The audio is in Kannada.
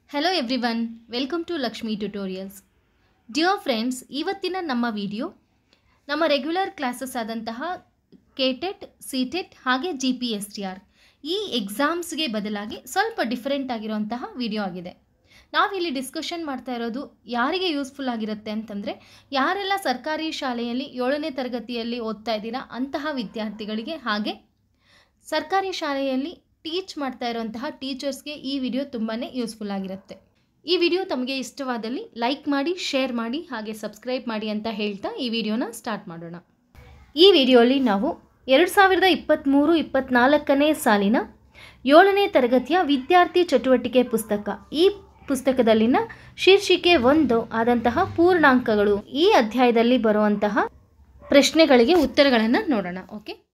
hello everyone welcome to Lakshmi tutorials dear friends ಇವತ್ತಿನ ನಮ್ಮ ವಿಡಿಯೋ ನಮ್ಮ ರೆಗ್ಯುಲರ್ ಕ್ಲಾಸಸ್ ಆದಂತಹ ಕೆಟೆಟ್ ಸಿಟೆಟ್ ಹಾಗೆ G P S T R ಈ ಎಕ್ಸಾಮ್ಸ್ಗೆ ಬದಲಾಗಿ ಸ್ವಲ್ಪ ಡಿಫರೆಂಟ್ ಆಗಿರುವಂತಹ ವಿಡಿಯೋ ಆಗಿದೆ ನಾವಿಲ್ಲಿ ಡಿಸ್ಕಷನ್ ಮಾಡ್ತಾ ಇರೋದು ಯಾರಿಗೆ ಯೂಸ್ಫುಲ್ ಆಗಿರುತ್ತೆ ಅಂತಂದರೆ ಯಾರೆಲ್ಲ ಸರ್ಕಾರಿ ಶಾಲೆಯಲ್ಲಿ ಏಳನೇ ತರಗತಿಯಲ್ಲಿ ಓದ್ತಾ ಇದ್ದೀರಾ ಅಂತಹ ವಿದ್ಯಾರ್ಥಿಗಳಿಗೆ ಹಾಗೆ ಸರ್ಕಾರಿ ಶಾಲೆಯಲ್ಲಿ ಟೀಚ್ ಮಾಡ್ತಾ ಇರುವಂತಹ ಟೀಚರ್ಸ್ಗೆ ಈ ವಿಡಿಯೋ ತುಂಬಾ ಯೂಸ್ಫುಲ್ ಆಗಿರುತ್ತೆ ಈ ವಿಡಿಯೋ ತಮಗೆ ಇಷ್ಟವಾದಲ್ಲಿ ಲೈಕ್ ಮಾಡಿ ಶೇರ್ ಮಾಡಿ ಹಾಗೆ ಸಬ್ಸ್ಕ್ರೈಬ್ ಮಾಡಿ ಅಂತ ಹೇಳ್ತಾ ಈ ವಿಡಿಯೋನ ಸ್ಟಾರ್ಟ್ ಮಾಡೋಣ ಈ ವಿಡಿಯೋಲಿ ನಾವು ಎರಡು ಸಾವಿರದ ಇಪ್ಪತ್ತ್ಮೂರು ಇಪ್ಪತ್ತ್ನಾಲ್ಕನೇ ಸಾಲಿನ ಏಳನೇ ತರಗತಿಯ ವಿದ್ಯಾರ್ಥಿ ಚಟುವಟಿಕೆ ಪುಸ್ತಕ ಈ ಪುಸ್ತಕದಲ್ಲಿನ ಶೀರ್ಷಿಕೆ ಒಂದು ಆದಂತಹ ಪೂರ್ಣಾಂಕಗಳು ಈ ಅಧ್ಯಾಯದಲ್ಲಿ ಬರುವಂತಹ ಪ್ರಶ್ನೆಗಳಿಗೆ ಉತ್ತರಗಳನ್ನು ನೋಡೋಣ ಓಕೆ